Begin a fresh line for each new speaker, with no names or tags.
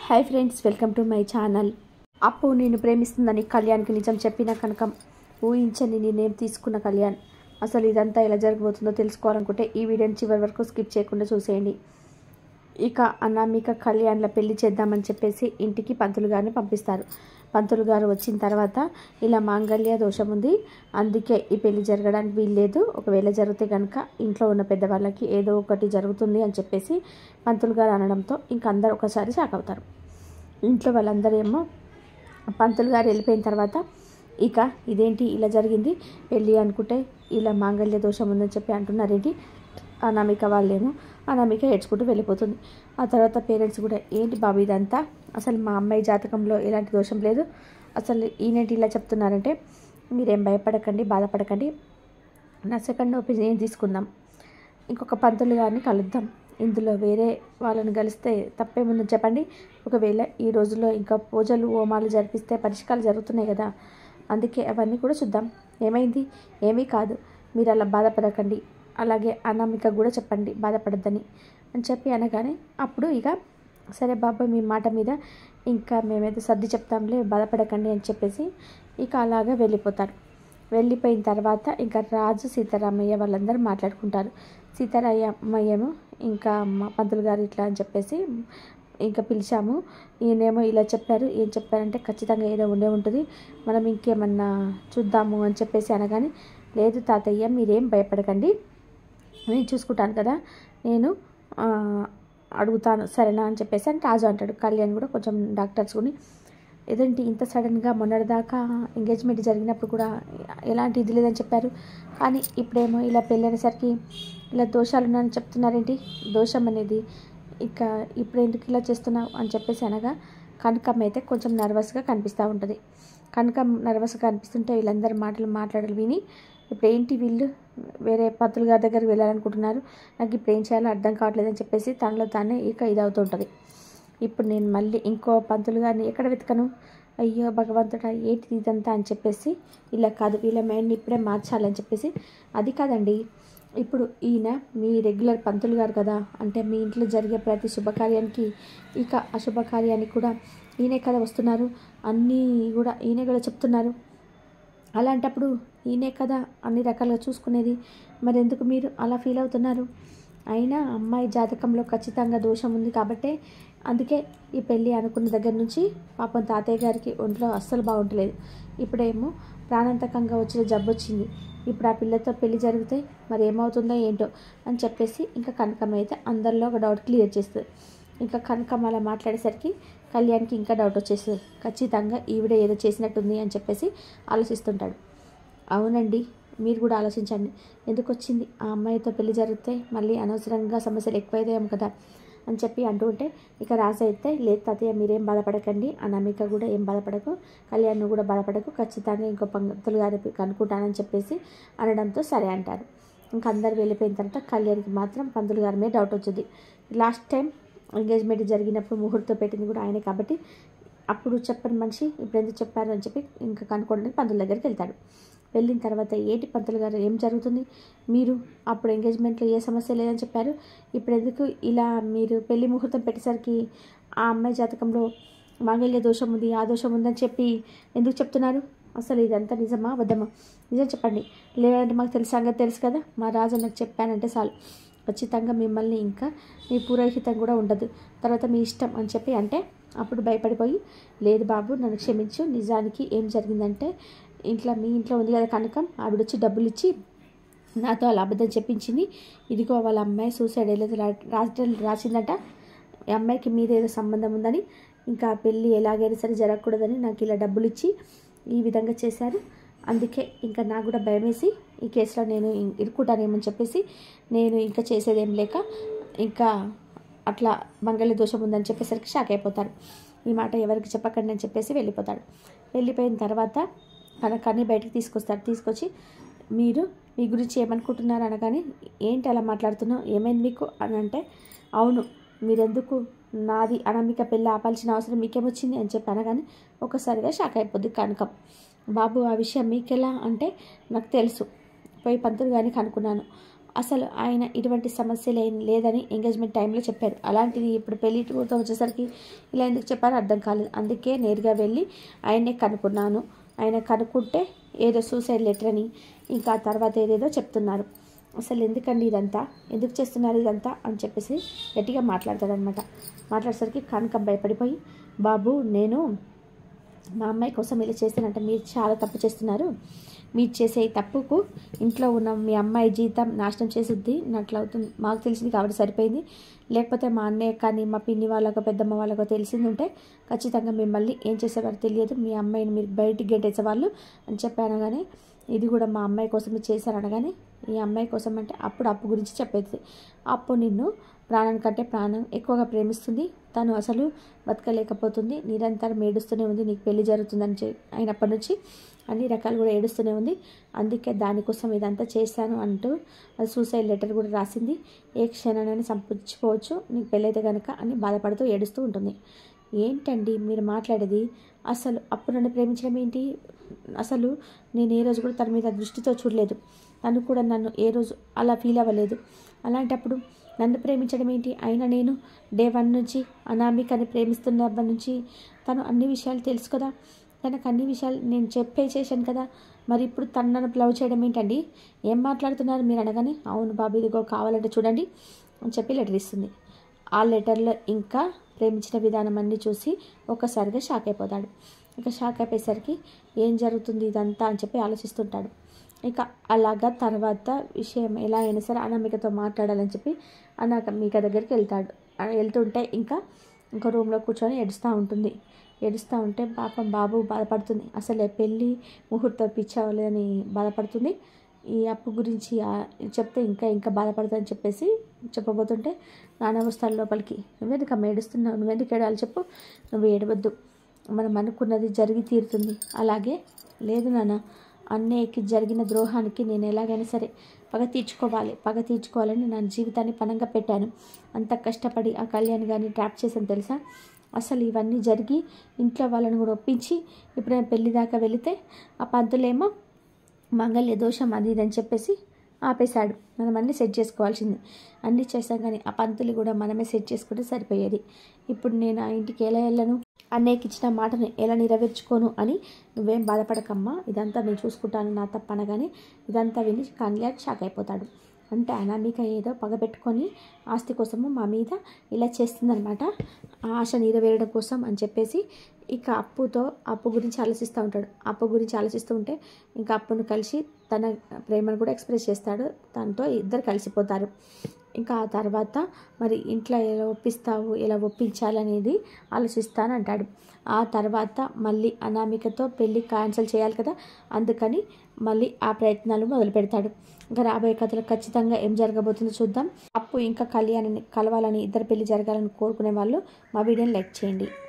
hi friends welcome to my channel అప్పు నేను ప్రేమిస్తుందని కళ్యాణ్కి నిజం చెప్పిన కనుక ఊహించని నిర్ణయం తీసుకున్న కళ్యాణ్ అసలు ఇదంతా ఎలా జరగబోతుందో తెలుసుకోవాలనుకుంటే ఈ వీడియోని చివరి వరకు స్కిప్ చేయకుండా చూసేయండి ఇక అనామిక కళ్యాణ్ల పెళ్లి చేద్దామని చెప్పేసి ఇంటికి పంతులు గారిని పంపిస్తారు పంతులు గారు వచ్చిన తర్వాత ఇలా మాంగళ్య దోషం ఉంది అందుకే ఈ పెళ్లి జరగడానికి వీల్లేదు ఒకవేళ జరిగితే కనుక ఇంట్లో ఉన్న పెద్దవాళ్ళకి ఏదో ఒకటి జరుగుతుంది అని చెప్పేసి పంతులు గారు అనడంతో ఇంక అందరు ఒకసారి షాక్ అవుతారు ఇంట్లో వాళ్ళందరూ ఏమో పంతులు గారు వెళ్ళిపోయిన తర్వాత ఇక ఇదేంటి ఇలా జరిగింది పెళ్ళి అనుకుంటే ఇలా మాంగళ్య దోషం ఉందని చెప్పి అంటున్నారేంటి అనామిక వాళ్ళేమో అనామిక ఏడ్చుకుంటూ వెళ్ళిపోతుంది ఆ తర్వాత పేరెంట్స్ కూడా ఏంటి బాబు ఇదంతా అసలు మా అమ్మాయి జాతకంలో ఎలాంటి దోషం లేదు అసలు ఈయనేంటి ఇలా చెప్తున్నారంటే మీరేం భయపడకండి బాధపడకండి నా సెకండ్ ఒపీనియన్ తీసుకుందాం ఇంకొక పంతులు గారిని కలుద్దాం ఇందులో వేరే వాళ్ళని కలిస్తే తప్పేముందని చెప్పండి ఒకవేళ ఈ రోజుల్లో ఇంకా పూజలు హోమాలు జరిపిస్తే పరిష్కారాలు జరుగుతున్నాయి కదా అందుకే అవన్నీ కూడా చూద్దాం ఏమైంది ఏమీ కాదు మీరు అలా బాధపడకండి అలాగే అనామిక కూడా చెప్పండి బాధపడద్దని అని చెప్పి అనగానే అప్పుడు ఇక సరే బాబాయ్ మీ మాట మీద ఇంకా మేమైతే సర్ది చెప్తాంలే బాధపడకండి అని చెప్పేసి ఇక అలాగా వెళ్ళిపోతారు వెళ్ళిపోయిన తర్వాత ఇంకా రాజు సీతారామయ్య వాళ్ళందరూ మాట్లాడుకుంటారు సీతారామయ్యేమో ఇంకా మా పంతులు గారు ఇట్లా అని చెప్పేసి ఇంకా పిలిచాము ఈయనేమో ఇలా చెప్పారు ఏం చెప్పారంటే ఖచ్చితంగా ఏదో ఉండే ఉంటుంది మనం ఇంకేమన్నా చూద్దాము అని చెప్పేసి అనగానే లేదు తాతయ్య మీరేం భయపడకండి నేను చూసుకుంటాను కదా నేను ఆ, అడుగుతాను సరేనా అని చెప్పేసి అని రాజు అంటాడు కళ్యాణ్ కూడా కొంచెం డాక్టర్స్ కూడా ఏదంటే ఇంత సడన్గా మొన్నటిదాకా ఎంగేజ్మెంట్ జరిగినప్పుడు కూడా ఎలాంటి ఇది లేదని చెప్పారు కానీ ఇప్పుడేమో ఇలా పెళ్ళనేసరికి ఇలా దోషాలు ఉన్నాయని చెప్తున్నారేంటి దోషం అనేది ఇక ఇప్పుడు ఎందుకు ఇలా చేస్తున్నావు అని చెప్పేసి అనగా కనకమ్మ అయితే కొంచెం నర్వస్గా కనిపిస్తూ ఉంటుంది కనకం నర్వస్గా కనిపిస్తుంటే వీళ్ళందరి మాటలు మాట్లాడాలి విని ఇప్పుడు ఏంటి వీళ్ళు వేరే పంతులు గారి దగ్గరికి వెళ్ళాలనుకుంటున్నారు నాకు ఇప్పుడు ఏం చేయాలో అర్థం కావట్లేదని చెప్పేసి తనలో తానే ఇక ఇదవుతూ ఉంటుంది ఇప్పుడు నేను మళ్ళీ ఇంకో పంతులు గారిని ఎక్కడ వెతకను అయ్యో భగవంతుడా ఏంటిది ఇదంతా అని చెప్పేసి ఇలా కాదు వీళ్ళ మైండ్ని ఇప్పుడే మార్చాలని చెప్పేసి అది కాదండి ఇప్పుడు ఈయన మీ రెగ్యులర్ పంతులు గారు కదా అంటే మీ ఇంట్లో జరిగే ప్రతి శుభకార్యానికి ఇక అశుభకార్యానికి కూడా ఈయనే కదా వస్తున్నారు అన్నీ కూడా ఈయనే కూడా చెప్తున్నారు అలాంటప్పుడు ఈయనే కదా అన్ని రకాలుగా చూసుకునేది మరి ఎందుకు మీరు అలా ఫీల్ అవుతున్నారు అయినా అమ్మాయి జాతకంలో ఖచ్చితంగా దోషం ఉంది కాబట్టే అందుకే ఈ పెళ్ళి అనుకున్న దగ్గర నుంచి పాపం తాతయ్య గారికి ఒంట్లో అస్సలు బాగుంటలేదు ఇప్పుడేమో ప్రాణాంతకంగా వచ్చిన జబ్బు వచ్చింది ఇప్పుడు ఆ పిల్లతో పెళ్లి జరిగితే మరి ఏమవుతుందో ఏంటో అని చెప్పేసి ఇంకా కనకమ్మ అయితే అందరిలో ఒక డౌట్ క్లియర్ చేస్తుంది ఇంకా కనకమ్మ అలా మాట్లాడేసరికి కళ్యాణ్కి ఇంకా డౌట్ వచ్చేస్తుంది ఖచ్చితంగా ఈవిడ ఏదో చేసినట్టుంది అని చెప్పేసి ఆలోచిస్తుంటాడు అవునండి మీరు కూడా ఆలోచించండి ఎందుకు వచ్చింది ఆ అమ్మాయితో పెళ్లి జరిగితే మళ్ళీ అనవసరంగా సమస్యలు ఎక్కువైతాయేమో కదా అని చెప్పి అంటూ ఉంటే ఇక రాజు అయితే లేదు తాతయ్య మీరేం బాధపడకండి అనామిక కూడా ఏం బాధపడకు కళ్యాణ్ నువ్వు కూడా బాధపడకు ఖచ్చితంగా ఇంకో పంతులు గారి కనుక్కుంటానని చెప్పేసి అనడంతో సరే అంటారు ఇంకా అందరు వెళ్ళిపోయిన తర్వాత కళ్యాణ్కి మాత్రం పంతులు గారి మీద డౌట్ వచ్చింది లాస్ట్ టైం ఎంగేజ్మెంట్ జరిగినప్పుడు ముహూర్తం పెట్టింది కూడా ఆయనే కాబట్టి అప్పుడు చెప్పని మనిషి ఇప్పుడు ఎందుకు చెప్పారు అని చెప్పి ఇంకా కనుక్కోవడానికి పంతుల దగ్గరికి వెళ్తాడు వెళ్ళిన తర్వాత ఏంటి పంతులు గారు ఏం జరుగుతుంది మీరు అప్పుడు ఎంగేజ్మెంట్లో ఏ సమస్య లేదని చెప్పారు ఇప్పుడు ఎందుకు ఇలా మీరు పెళ్లి ముహూర్తం పెట్టేసరికి ఆ అమ్మాయి జాతకంలో మాంగళ్య దోషం ఉంది ఆ దోషం ఉందని చెప్పి ఎందుకు చెప్తున్నారు అసలు ఇదంతా నిజమా అబద్ధమా నిజం చెప్పండి లేదంటే మాకు తెలుసు సంగతి తెలుసు కదా మా రాజు నాకు చెప్పానంటే చాలు ఖచ్చితంగా మిమ్మల్ని ఇంకా మీ పురోహితం కూడా ఉండదు తర్వాత మీ ఇష్టం అని చెప్పి అంటే అప్పుడు భయపడిపోయి లేదు బాబు నన్ను క్షమించు నిజానికి ఏం జరిగిందంటే ఇంట్లో మీ ఇంట్లో ఉంది కదా కనకం ఆవిడ వచ్చి డబ్బులు ఇచ్చి నాతో అలా అబద్ధం చెప్పించింది ఇదిగో వాళ్ళ అమ్మాయి సూసైడ్ వెళ్ళేది రాసి రాసిందట ఈ అమ్మాయికి మీద ఏదో సంబంధం ఉందని ఇంకా పెళ్ళి ఎలాగైనా సరే జరగకూడదని నాకు ఇలా డబ్బులు ఇచ్చి ఈ విధంగా చేశారు అందుకే ఇంకా నాకు కూడా భయం వేసి ఈ కేసులో నేను ఇ- ఇరుక్కుంటానేమని చెప్పేసి నేను ఇంకా చేసేదేం లేక ఇంకా అట్లా మంగళ దోషం ఉందని చెప్పేసరికి షాక్ అయిపోతారు ఈ మాట ఎవరికి చెప్పకండి అని చెప్పేసి వెళ్ళిపోతాడు వెళ్ళిపోయిన తర్వాత కనకాన్ని బయటికి తీసుకొస్తారు తీసుకొచ్చి మీరు మీ గురించి ఏమనుకుంటున్నారు అనగానే ఏంటి అలా మాట్లాడుతున్నావు ఏమైంది మీకు అని అంటే అవును మీరెందుకు నాది అనామిక పెళ్ళి ఆపాల్సిన అవసరం మీకేమొచ్చింది అని చెప్పి అనగానే ఒకసారిగా షాక్ అయిపోద్ది కనకం బాబు ఆ విషయం మీకెలా అంటే నాకు తెలుసు పోయి పంతులు గారికి అనుకున్నాను అసలు ఆయన ఇటువంటి సమస్యలు ఏం లేదని ఎంగేజ్మెంట్ టైంలో చెప్పారు అలాంటిది ఇప్పుడు పెళ్లి టూర్తో వచ్చేసరికి ఇలా ఎందుకు చెప్పారో అర్థం కాలేదు అందుకే నేరుగా వెళ్ళి ఆయన్నే కనుక్కున్నాను ఆయన కనుక్కుంటే ఏదో సూసైడ్ లెటర్ అని ఇంకా ఆ తర్వాత ఏదేదో చెప్తున్నారు అసలు ఎందుకండి ఇదంతా ఎందుకు చేస్తున్నారు ఇదంతా అని చెప్పేసి గట్టిగా మాట్లాడతాడనమాట మాట్లాడేసరికి కనక భయపడిపోయి బాబు నేను మా అమ్మాయి కోసం ఇలా చేస్తానంటే మీరు చాలా తప్పు చేస్తున్నారు మీరు చేసే ఈ తప్పుకు ఇంట్లో ఉన్న మీ అమ్మాయి జీవితం నాశనం చేసిద్ది అట్లా అవుతుంది మాకు తెలిసింది కాబట్టి సరిపోయింది లేకపోతే మా అన్నయ్య కానీ మా పిన్ని వాళ్ళకో పెద్దమ్మ వాళ్ళకో తెలిసింది ఉంటే ఖచ్చితంగా మిమ్మల్ని ఏం చేసేవారు తెలియదు మీ అమ్మాయిని మీరు బయటికి గెట్టేసేవాళ్ళు అని చెప్పి అనగానే ఇది కూడా మా అమ్మాయి కోసమే చేశాను అనగానే ఈ అమ్మాయి కోసం అంటే అప్పుడు అప్పు గురించి చెప్పేది అప్పు నిన్ను ప్రాణం కంటే ప్రాణం ఎక్కువగా ప్రేమిస్తుంది తను అసలు బతకలేకపోతుంది నిరంతరం ఏడుస్తూనే ఉంది నీకు పెళ్లి జరుగుతుందని చె- అయినప్పటి నుంచి అన్ని రకాలు కూడా ఏడుస్తూనే ఉంది అందుకే దానికోసం ఇదంతా చేశాను అంటూ అది సూసైడ్ లెటర్ కూడా రాసింది ఏ క్షణాన్ని సంపుచ్చిపోవచ్చు నీకు పెళ్ళైతే కనుక అని బాధపడుతూ ఏడుస్తూ ఉంటుంది ఏంటండి మీరు మాట్లాడేది అసలు అప్పుడు నన్ను ప్రేమించడం ఏంటి అసలు నేను ఏ రోజు కూడా తన మీద దృష్టితో చూడలేదు తను కూడా నన్ను ఏ రోజు అలా ఫీల్ అవ్వలేదు అలాంటప్పుడు నన్ను ప్రేమించడం ఏంటి అయినా నేను డే వన్ నుంచి అనామికని ప్రేమిస్తున్నప్పటి నుంచి తను అన్ని విషయాలు తెలుసు కదా తనకు అన్ని విషయాలు నేను చెప్పే చేశాను కదా మరి ఇప్పుడు తను నన్ను లవ్ చేయడం ఏంటండి ఏం మాట్లాడుతున్నారు మీరు అనగానే అవును బాబు ఇదిగో కావాలంటే చూడండి అని చెప్పి లెటర్ ఇస్తుంది ఆ లెటర్లో ఇంకా ప్రేమించిన విధానం అన్నీ చూసి ఒక్కసారిగా షాక్ అయిపోతాడు ఇక షాక్ అయిపోయేసరికి ఏం జరుగుతుంది ఇదంతా అని చెప్పి ఆలోచిస్తుంటాడు ఇక అలాగా తర్వాత విషయం ఎలా అయినా సరే అనామికతో మాట్లాడాలని చెప్పి అనామిక దగ్గరికి వెళ్తాడు ఆ వెళ్తుంటే ఇంకా ఇంకా రూమ్లో కూర్చొని ఏడుస్తూ ఉంటుంది ఏడుస్తూ ఉంటే పాపం బాబు బాధపడుతుంది అసలే పెళ్ళి ముహూర్తం పిచ్చవలేదని బాధపడుతుంది ఈ అప్పు గురించి ఆ- చెప్తే ఇంకా ఇంకా బాధపడుతుందని చెప్పేసి చెప్పబోతుంటే నాన్న వస్తాడు లోపలికి నువ్వెందుకు అమ్మ ఏడుస్తున్నావు నువ్వెందుకు ఏడాలి చెప్పు నువ్వు ఏడవద్దు మనం అనుకున్నది జరిగి తీరుతుంది అలాగే లేదు నాన్న అన్నయ్యకి జరిగిన ద్రోహానికి నేను ఎలాగైనా సరే పగ తీర్చుకోవాలి పగ తీర్చుకోవాలని నా జీవితాన్ని పనంగా పెట్టాను అంత కష్టపడి ఆ కళ్యాణ్ గారిని ట్రాప్ చేశాను తెలుసా అసలు ఇవన్నీ జరిగి ఇంట్లో వాళ్ళని కూడా ఒప్పించి ఇప్పుడు నేను పెళ్లి దాకా వెళితే ఆ పంతులేమో మంగళ్య దోషం అది ఇది అని చెప్పేసి ఆపేశాడు మనం అన్నీ సెట్ చేసుకోవాల్సింది అన్నీ చేసాం కానీ ఆ పంతులు కూడా మనమే సెట్ చేసుకుంటే సరిపోయేది ఇప్పుడు నేను ఆ ఇంటికి ఎలా వెళ్ళను అన్నయ్యకి ఇచ్చిన మాటను ఎలా నెరవేర్చుకోను అని నువ్వేం బాధపడకమ్మా ఇదంతా నేను చూసుకుంటాను నా తప్ప అనగానే ఇదంతా విని కళ్యాణ్ షాక్ అయిపోతాడు అంటే అనామిక ఏదో పగబెట్టుకొని ఆస్తి కోసము మా మీద ఇలా చేస్తుందనమాట ఆ ఆశ నెరవేరడం కోసం అని చెప్పేసి ఇక అప్పుతో అప్పు గురించి ఆలోచిస్తూ ఉంటాడు అప్పు గురించి ఆలోచిస్తూ ఉంటే ఇంకా అప్పును కలిసి తన ప్రేమను కూడా ఎక్స్ప్రెస్ చేస్తాడు దాంతో ఇద్దరు కలిసిపోతారు ఇంకా ఆ తర్వాత మరి ఇంట్లో ఎలా ఒప్పిస్తావు ఎలా ఒప్పించాలనేది ఆలోచిస్తాను అంటాడు ఆ తర్వాత మళ్ళీ అనామికతో పెళ్ళి క్యాన్సిల్ చేయాలి కదా అందుకని మళ్ళీ ఆ ప్రయత్నాలు మొదలు పెడతాడు ఇంకా రాబోయే కథలో ఖచ్చితంగా ఏం జరగబోతుందో చూద్దాం అప్పు ఇంకా కళ్యాణ్ని కలవాలని ఇద్దరు పెళ్లి జరగాలని కోరుకునే వాళ్ళు మా వీడియోని లైక్ చేయండి